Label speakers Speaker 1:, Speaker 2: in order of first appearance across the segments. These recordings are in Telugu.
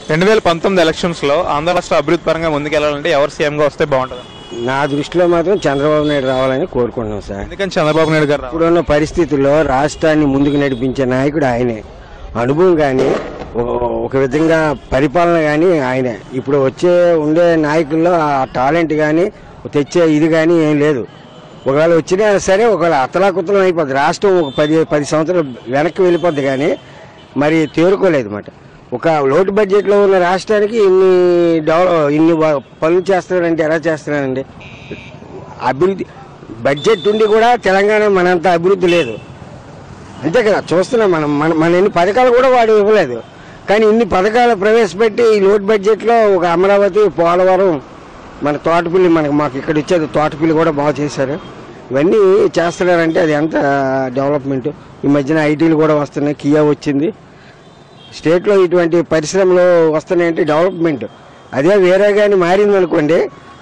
Speaker 1: రెండు వేల పంతొమ్మిది ఎలక్షన్స్ లో ఆంధ్ర రాష్ట్ర అభివృద్ధి పరంగా ముందుకెళ్లాలంటే ఎవరు సీఎం గా వస్తే బాగుంటుంది
Speaker 2: నా దృష్టిలో మాత్రం చంద్రబాబు నాయుడు రావాలని కోరుకుంటున్నాం సార్
Speaker 1: ఎందుకని చంద్రబాబు నాయుడు గారు రావాలి?
Speaker 2: ఇప్పుడున్న పరిస్థితుల్లో రాష్ట్రాన్ని ముందుకు నడిపించే నాయకుడు ఆయనే అనుభవం కానీ ఒక విధంగా పరిపాలన కానీ ఆయనే ఇప్పుడు వచ్చే ఉండే నాయకుల్లో ఆ టాలెంట్ కానీ తెచ్చే ఇది కానీ ఏం లేదు ఒకవేళ వచ్చినా సరే ఒకవేళ అతలాకుతలం అయిపోద్ది రాష్ట్రం ఒక పది పది సంవత్సరాలు వెనక్కి వెళ్ళిపోద్ది కానీ మరి తేరుకోలేదు అన్నమాట ఒక లోటు బడ్జెట్లో ఉన్న రాష్ట్రానికి ఇన్ని డెవలప్ ఇన్ని వ- పనులు చేస్తున్నారంటే ఎలా చేస్తున్నారండి అభివృద్ధి బడ్జెట్ ఉండి కూడా తెలంగాణ మనంత అభివృద్ధి లేదు అంతే కదా చూస్తున్నాం మనం మన మన ఎన్ని పథకాలు కూడా వాడు ఇవ్వలేదు కానీ ఇన్ని పథకాలు ప్రవేశపెట్టి ఈ లోడ్ బడ్జెట్లో ఒక అమరావతి పోలవరం మన తోటపల్లి మనకు మాకు ఇక్కడ ఇచ్చేది తోటపల్లి కూడా బాగా చేశారు ఇవన్నీ చేస్తున్నారంటే అది ఎంత డెవలప్మెంట్ ఈ మధ్యన ఐటీలు కూడా వస్తున్నాయి కియా వచ్చింది స్టేట్లో ఇటువంటి పరిశ్రమలు వస్తున్నాయంటే డెవలప్మెంట్ అదే వేరే కానీ మారింది అనుకోండి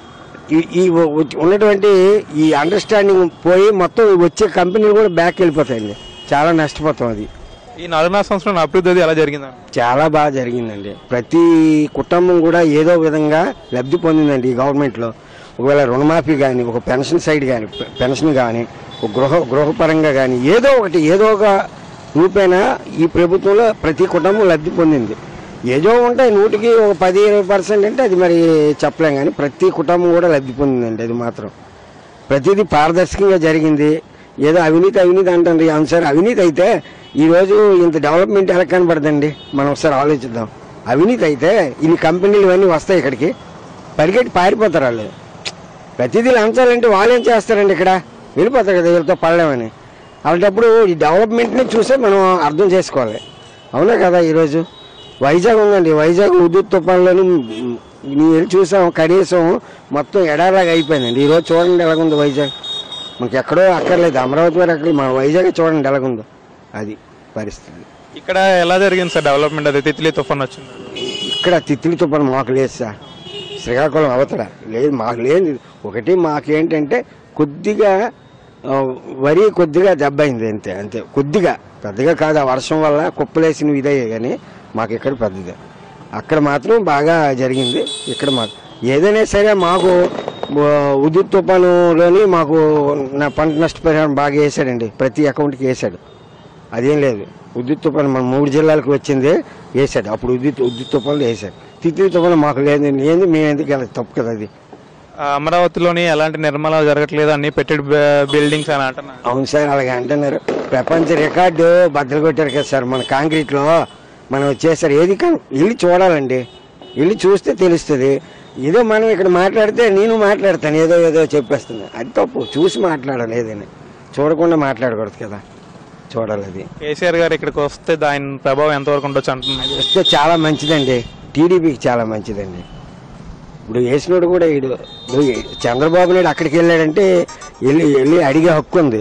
Speaker 2: ఈ ఈ ఉ- ఉన్నటువంటి ఈ అండర్స్టాండింగ్ పోయి మొత్తం వచ్చే కంపెనీలు కూడా బ్యాక్ వెళ్ళిపోతాయండి చాలా నష్టపోతాం అది
Speaker 1: ఈ నాలుగున్నర సంవత్సరం అభివృద్ధి అది ఎలా జరిగిందండి
Speaker 2: చాలా బాగా జరిగిందండి ప్రతి కుటుంబం కూడా ఏదో విధంగా లబ్ధి పొందిందండి ఈ గవర్నమెంట్లో ఒకవేళ రుణమాఫీ కానీ ఒక పెన్షన్ సైడ్ కానీ పె- పెన్షన్ కానీ ఒక గృహ గృహపరంగా కానీ ఏదో ఒకటి ఏదో ఒక రూపేణా ఈ ప్రభుత్వంలో ప్రతి కుటుంబం లబ్ధి పొందింది ఏదో ఉంటాయి నూటికి ఒక పది ఇరవై పర్సెంట్ అంటే అది మరి చెప్పలేం కానీ ప్రతి కుటుంబం కూడా లబ్ధి పొందిందండి అది మాత్రం ప్రతిదీ పారదర్శకంగా జరిగింది ఏదో అవినీతి అవినీతి అంటుంది అవును సార్ అవినీతి అయితే ఈరోజు ఇంత డెవలప్మెంట్ ఎలా కనపడదండి మనం ఒకసారి ఆలోచిద్దాం అవినీతి అయితే ఇన్ని కంపెనీలు ఇవన్నీ వస్తాయి ఇక్కడికి పరిగెట్టి పారిపోతారు వాళ్ళు ప్రతిదీ లంచాలంటే వాళ్ళు ఏం చేస్తారండి ఇక్కడ వెళ్ళిపోతారు కదా వీళ్ళతో పడలేమని అలాంటప్పుడు ఈ డెవలప్మెంట్ని చూసే మనం అర్థం చేసుకోవాలి అవునా కదా ఈరోజు వైజాగ్ ఉందండి వైజాగ్ ఉద్యుత్ తుఫాన్లోని నేను వెళ్ళి చూసాం కనీసం మొత్తం ఎడాలాగా అయిపోయిందండి ఈరోజు చూడండి ఎలాగుందో వైజాగ్ మనకి ఎక్కడో అక్కర్లేదు అమరావతి వారు అక్కడ మన వైజాగ్ చూడండి ఎలాగుందో అది పరిస్థితి
Speaker 1: ఇక్కడ ఎలా జరిగింది సార్ డెవలప్మెంట్ అది తిత్లీ తుఫాన్ వచ్చింది
Speaker 2: ఇక్కడ తిత్లీ తుఫాను మాకు లేదు సార్ శ్రీకాకుళం అవతల లేదు మాకు లేదు ఒకటి మాకేంటంటే కొద్దిగా ఆ, వరి కొద్దిగా దెబ్బ అయింది అంతే అంతే కొద్దిగా పెద్దగా కాదు ఆ వర్షం వల్ల కుప్పలేసినవి ఇదయ్యాయి కానీ మాకు ఇక్కడ పెద్దదే అక్కడ మాత్రం బాగా జరిగింది ఇక్కడ మాకు ఏదైనా సరే మాకు ఆ, ఉద్యుత్ తుఫానులోని మాకు నా పంట నష్టపరిహారం బాగా వేసాడండి ప్రతి అకౌంట్కి వేసాడు అదేం లేదు ఉద్యుత్ తుఫాను మన మూడు జిల్లాలకు వచ్చింది వేసాడు అప్పుడు ఉద్యుత్ ఉద్యుత్ తుఫాన్లు వేసాడు తిత్లీ తుఫాను మాకు లేదు ఏంది మేము ఎందుకు వెళ్ళదు తప్పు కదా అది
Speaker 1: ఆ, అమరావతిలోని ఎలాంటి నిర్మాణాలు జరగట్లేదు అన్ని పెట్టెడ్ బిల్డింగ్స్ అని అంటున్నారు
Speaker 2: అవును సార్ అలాగే అంటున్నారు ప్రపంచ రికార్డు బద్దలు కొట్టారు కదా సార్ మన కాంక్రీట్లో మనం చేశారు ఏది కానీ వెళ్ళి చూడాలండి వెళ్ళి చూస్తే తెలుస్తుంది ఏదో మనం ఇక్కడ మాట్లాడితే నేను మాట్లాడతాను ఏదో ఏదో చెప్పేస్తుంది అది తప్పు చూసి మాట్లాడాలి ఏదైనా చూడకుండా మాట్లాడకూడదు కదా చూడాలి అది
Speaker 1: కేసీఆర్ గారు ఇక్కడికి వస్తే దాని ప్రభావం ఎంతవరకు ఉండొచ్చు అంటున్నారు
Speaker 2: వస్తే చాలా మంచిదండి టీడీపీకి చాలా మంచిదండి ఇప్పుడు వేసినోడు కూడా ఈడు ఇప్పుడు చంద్రబాబు నాయుడు అక్కడికి వెళ్ళాడంటే వెళ్ళి వెళ్ళి అడిగే హక్కు ఉంది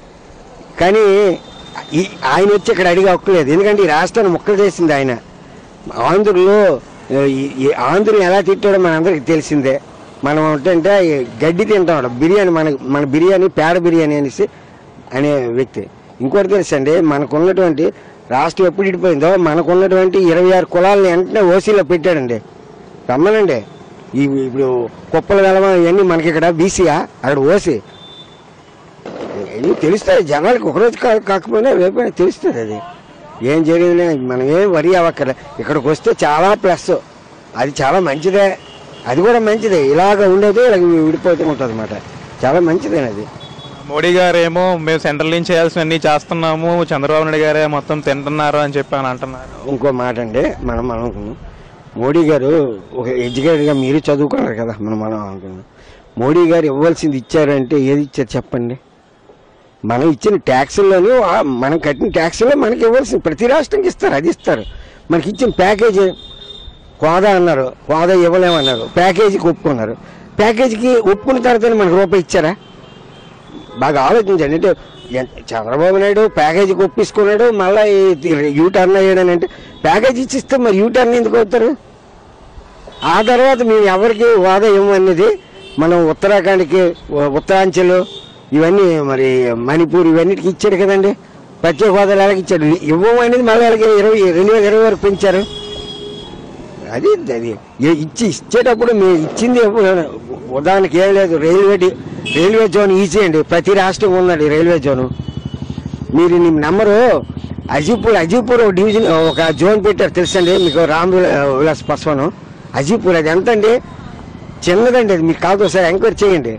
Speaker 2: కానీ ఈ ఆయన వచ్చి ఇక్కడ అడిగే హక్కు లేదు ఎందుకంటే ఈ రాష్ట్రాన్ని ముక్కలు చేసింది ఆయన ఆంధ్రులు ఈ- ఈ ఆంధ్రులు ఎలా తిట్టాడో మనందరికీ తెలిసిందే మనం ఏంటంటే ఈ గడ్డి తింటాం బిర్యానీ మన మన బిర్యానీ పేడ బిర్యానీ అనేసి అనే వ్యక్తి ఇంకోటి తెలుసండి మనకు ఉన్నటువంటి రాష్ట్రం ఎప్పుడు ఇడిపోయిందో మనకు ఉన్నటువంటి ఇరవై ఆరు కులాలని వెంటనే ఓసీలో పెట్టాడండి రమ్మనండి ఈ ఇప్పుడు కుప్పల వెలమ ఇవన్నీ మనకి ఇక్కడ బీసీయా అక్కడ ఓసీ ఇవన్నీ తెలుస్తాయి జనాలకు ఒకరోజు కా- కాకపోయినా రేపైనా తెలుస్తుంది అది ఏం జరిగింది మనం ఏం వరి అవ్వక్కర్లే ఇక్కడికి వస్తే చాలా ప్లస్ అది చాలా మంచిదే అది కూడా మంచిదే ఇలాగ ఉండేది ఇలాగ విడిపోతూ ఉంటుంది అనమాట చాలా మంచిదే అది
Speaker 1: మోడీ గారు ఏమో మేము సెంట్రల్ నుంచి చేయాల్సినవన్నీ చేస్తున్నాము చంద్రబాబు నాయుడు గారే మొత్తం తింటున్నారు అని చెప్పి అని అంటున్నారు
Speaker 2: ఇంకో మాట అండి మనం మనం అనుకున్నాం మోడీ గారు ఒక ఎడ్యుకేటెడ్గా మీరు చదువుకున్నారు కదా మనం మనం అనుకున్నాం మోడీ గారు ఇవ్వాల్సింది ఇచ్చారంటే ఏది ఇచ్చారు చెప్పండి మనం ఇచ్చిన ట్యాక్సుల్లోనూ ఆ- మనం కట్టిన ట్యాక్సుల్లో మనకి ఇవ్వాల్సింది ప్రతి రాష్ట్రంకి ఇస్తారు అది ఇస్తారు మనకి ఇచ్చిన ప్యాకేజీ హోదా అన్నారు హోదా ఇవ్వలేమన్నారు ప్యాకేజీకి ఒప్పుకున్నారు ప్యాకేజీకి ఒప్పుకున్న తర్వాత మనకు రూపాయి ఇచ్చారా బాగా ఆలోచించండి అంటే ఎంత- చంద్రబాబు నాయుడు ప్యాకేజీకి ఒప్పించుకున్నాడు మళ్ళీ యూ టర్న్ అయ్యాడని అంటే ప్యాకేజీ ఇచ్చిస్తే మరి యూ టర్న్ ఎందుకు అవుతారు ఆ తర్వాత మేము ఎవరికి హోదా ఇవ్వమనేది మనం ఉత్తరాఖండ్కి ఉ- ఉత్తరాంచల్ ఇవన్నీ మరి మణిపూర్ ఇవన్నిటికి ఇచ్చాడు కదండి ప్రత్యేక హోదాలు ఎలాగ ఇచ్చాడు ఇవ్వమనేది మళ్ళీ ఎలాగ ఇరవై రెండు వేల ఇరవై వరకు పెంచారు అది అది ఏ- ఇచ్చి ఇచ్చేటప్పుడు మీ ఇచ్చింది ఎప్పుడు- ఉదాహరణకి ఏం లేదు రైల్వే డి- రైల్వే జోన్ ఈజీ అండి ప్రతి రాష్ట్రం ఉందండి రైల్వే జోను మీరు నీ నెంబరు అజీపూర్ అజీపూర్ ఒక డివిజన్ ఒక జోన్ పెట్టారు తెలుసండి మీకు రామ్ విలా- విలాస్ పస్వాను అజీపూర్ అది ఎంత అండి చిన్నదండి అది మీకు కాదు ఒకసారి ఎంక్వైరీ చేయండి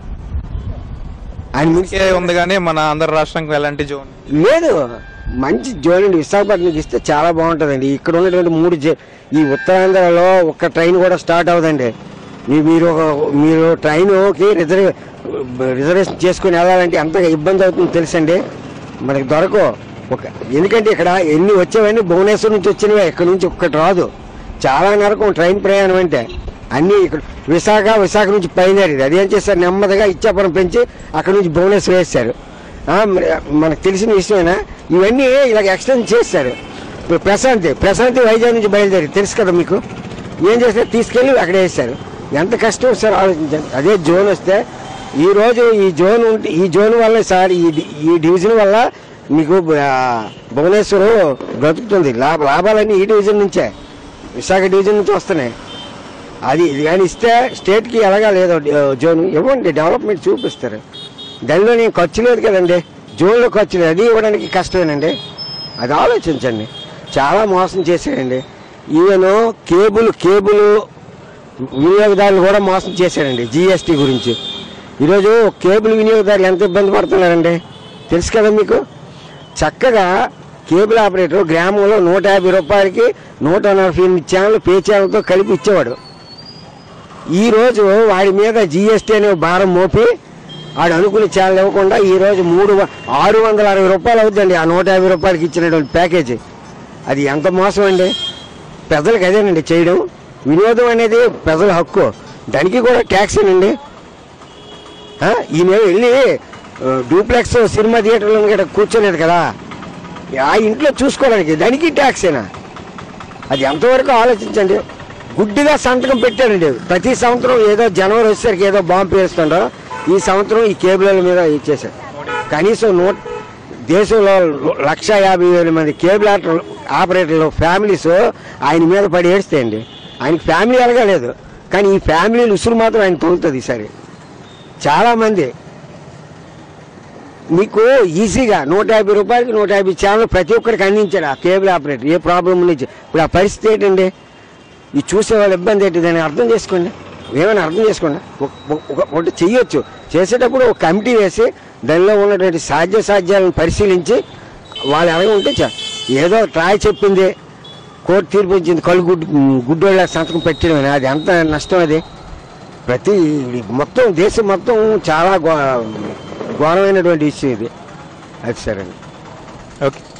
Speaker 2: ఆయన మించి-
Speaker 1: ఇంకే ఉంది కానీ మన ఆంధ్ర రాష్ట్రానికి ఎలాంటి జోన్
Speaker 2: లేదు మంచి జోన్ అండి విశాఖపట్నంకి ఇస్తే చాలా బాగుంటుందండి ఇక్కడ ఉన్నటువంటి మూడు జే- ఈ ఉత్తరాంధ్రలో ఒక్క ట్రైన్ కూడా స్టార్ట్ అవ్వదండి మీ- మీరు ఒక- మీరు ట్రైన్కి రిజర్వ్ రిజర్వేషన్ చేసుకుని వెళ్ళాలంటే ఎంత ఇబ్బంది అవుతుందో తెలుసండి మనకి దొరకవు ఒక ఎందుకంటే ఇక్కడ ఎన్ని వచ్చేవన్నీ భువనేశ్వర్ నుంచి వచ్చినవే ఇక్కడ నుంచి ఒక్కటి రాదు చాలా నరకం ట్రైన్ ప్రయాణం అంటే అన్నీ ఇక్కడ విశాఖ విశాఖ నుంచి పైనది అదేం చేస్తారు నెమ్మదిగా ఇచ్చాపురం పెంచి అక్కడ నుంచి భువనేశ్వర్ వేస్తారు ఆ, మరి మనకు తెలిసిన విషయమేనా ఇవన్నీ ఇలాగ ఎక్స్టెండ్ చేస్తారు ఇప్పుడు ప్రశాంతి ప్రశాంతి వైజాగ్ నుంచి బయలుదేరి తెలుసు కదా మీకు ఏం చేస్తారు తీసుకెళ్ళి అక్కడ వేస్తారు ఎంత కష్టం సార్ ఆలోచించండి అదే జోన్ వస్తే ఈ రోజు ఈ జోన్ ఉంటే ఈ జోన్ వల్ల సార్ ఈ డి- ఈ డివిజన్ వల్ల మీకు ఆ, భువనేశ్వర్ బ్రతుకుతుంది లాభ లాభాలన్నీ ఈ డివిజన్ నుంచే విశాఖ డివిజన్ నుంచి వస్తున్నాయి అది ఇది కానీ ఇస్తే స్టేట్కి ఎలాగా లేదో డి- జోన్ ఇవ్వండి డెవలప్మెంట్ చూపిస్తారు దానిలో నేను ఖర్చు లేదు కదండి జోన్లో ఖర్చు లేదు అది ఇవ్వడానికి కష్టమేనండి అది ఆలోచించండి చాలా మోసం చేశాడండి ఈవెన్ కేబుల్ కేబుల్ వినియోగదారులు కూడా మోసం చేశాడండి జిఎస్టీ గురించి ఈరోజు కేబుల్ వినియోగదారులు ఎంత ఇబ్బంది పడుతున్నారండి తెలుసు కదా మీకు చక్కగా కేబుల్ ఆపరేటర్ గ్రామంలో నూట యాభై రూపాయలకి నూట నలభై ఎనిమిది ఛానల్ పే ఛానల్తో కలిపి ఇచ్చేవాడు ఈ రోజు వాడి మీద జిఎస్టీ అనే భారం మోపి వాడు అనుకుని ఛానల్ ఇవ్వకుండా ఈ రోజు మూడు వ- ఆరు వందల అరవై రూపాయలు అవుతుందండి ఆ నూట యాభై రూపాయలకి ఇచ్చినటువంటి ప్యాకేజీ అది ఎంత మోసం అండి ప్రజలకు అదేనండి చేయడం వినోదం అనేది ప్రజల హక్కు దానికి కూడా ట్యాక్స్ అండి ఈయన వెళ్ళి ఆ, డూప్లెక్స్ సినిమా థియేటర్లో ఇక్కడ కూర్చోలేదు కదా ఆ ఇంట్లో చూసుకోవడానికి దానికి ట్యాక్సేనా అది ఎంతవరకు ఆలోచించండి గుడ్డిగా సంతకం పెట్టాడండి ప్రతి సంవత్సరం ఏదో జనవరి వచ్చేసరికి ఏదో బాంబు పేరుస్తుండో ఈ సంవత్సరం ఈ కేబుల్ మీద ఇచ్చేశారు కనీసం నూట దేశంలో లక్ష యాభై వేల మంది కేబుల్ ఆపరేటర్ ఆపరేటర్లు ఫ్యామిలీస్ ఆయన మీద పడి ఏడుస్తాయండి ఆయనకి ఫ్యామిలీ ఎలగలేదు కానీ ఈ ఫ్యామిలీలు ఉసురు మాత్రం ఆయన తొలుతుంది ఈసారి చాలామంది మీకు ఈజీగా నూట యాభై రూపాయలకి నూట యాభై ఛానల్ ప్రతి ఒక్కరికి అందించాడు ఆ కేబుల్ ఆపరేటర్ ఏ ప్రాబ్లం నుంచి ఇప్పుడు ఆ పరిస్థితి ఏంటండి ఈ చూసే వాళ్ళ ఇబ్బంది ఏంటి దాన్ని అర్థం చేసుకోండి ఏమైనా అర్థం చేసుకోండి ఒక- ఒక- ఒకటి చెయ్యొచ్చు చేసేటప్పుడు ఒక కమిటీ వేసి దానిలో ఉన్నటువంటి సాధ్య సాధ్యాలను పరిశీలించి వాళ్ళు ఎలాగ ఉంటే చా- ఏదో ట్రాయ్ చెప్పింది కోర్టు తీర్పు ఇచ్చింది కళ్ళు గుడ్డు గుడ్డోళ్ళ సంతకం పెట్టడమే అది ఎంత నష్టం అది ప్రతి ఇది మొత్తం దేశం మొత్తం చాలా ఘో- ఘోరమైనటువంటి ఇష్యూ ఇది అది సరే
Speaker 1: ఓకే